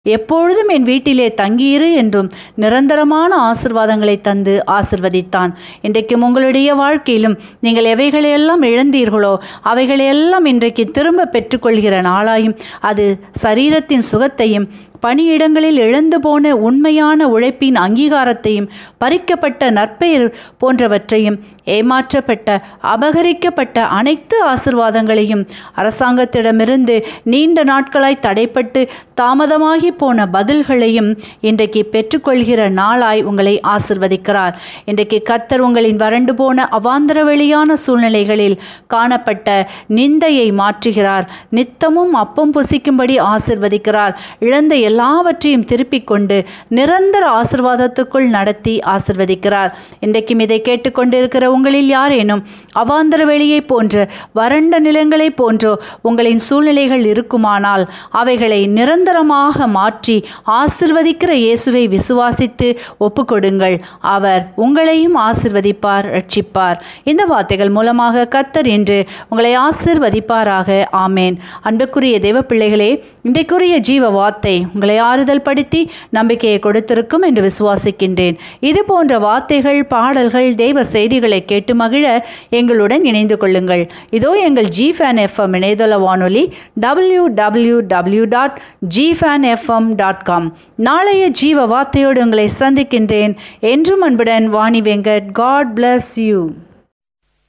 எப்பொழுதும் என் வீட்டிலே தங்கியிரு என்றும் நிரந்தரமான ஆசிர்வாதங்களை தந்து ஆசிர்வதித்தான் இன்றைக்கும் உங்களுடைய வாழ்க்கையிலும் நீங்கள் எவைகளையெல்லாம் இழந்தீர்களோ அவைகளையெல்லாம் இன்றைக்கு திரும்ப பெற்றுக்கொள்கிற நாளாயும் அது சரீரத்தின் சுகத்தையும் பணியிடங்களில் இழந்து போன உண்மையான உழைப்பின் அங்கீகாரத்தையும் பறிக்கப்பட்ட நற்பெயர் போன்றவற்றையும் ஏமாற்றப்பட்ட அபகரிக்கப்பட்ட அனைத்து ஆசிர்வாதங்களையும் அரசாங்கத்திடமிருந்து நீண்ட நாட்களாய் தடைப்பட்டு தாமதமாகி போன பதில்களையும் இன்றைக்கு பெற்றுக்கொள்கிற நாளாய் உங்களை ஆசிர்வதிக்கிறார் இன்றைக்கு கத்தர் உங்களின் வறண்டு போன அவாந்தர வெளியான சூழ்நிலைகளில் காணப்பட்ட நிந்தையை மாற்றுகிறார் நித்தமும் அப்பம் புசிக்கும்படி ஆசிர்வதிக்கிறார் இழந்த எல்லாவற்றையும் திருப்பிக் கொண்டு நிரந்தர ஆசிர்வாதத்துக்குள் நடத்தி ஆசிர்வதிக்கிறார் இன்றைக்கும் இதை கேட்டுக்கொண்டிருக்கிற உங்களில் யாரேனும் அவாந்தர வெளியை போன்ற வறண்ட நிலங்களை போன்றோ உங்களின் சூழ்நிலைகள் இருக்குமானால் அவைகளை நிரந்தரமாக மாற்றி ஆசிர்வதிக்கிற இயேசுவை விசுவாசித்து ஒப்புக்கொடுங்கள் அவர் உங்களையும் ஆசிர்வதிப்பார் ரட்சிப்பார் இந்த வார்த்தைகள் மூலமாக கத்தர் என்று உங்களை ஆசிர்வதிப்பாராக ஆமேன் அன்புக்குரிய தேவ பிள்ளைகளே இன்றைக்குரிய ஜீவ வார்த்தை உங்களை ஆறுதல் படுத்தி நம்பிக்கையை கொடுத்திருக்கும் என்று விசுவாசிக்கின்றேன் இது போன்ற வார்த்தைகள் பாடல்கள் தெய்வ செய்திகளை கேட்டு மகிழ எங்களுடன் இணைந்து கொள்ளுங்கள் இதோ எங்கள் ஜி ஃபேன் எஃப்எம் இணையதள வானொலி W W W dot G fan FM dot com நாளைய ஜீவ வார்த்தையோடு உங்களை சந்திக்கின்றேன் என்றும் அன்புடன் Vani Venkat God bless you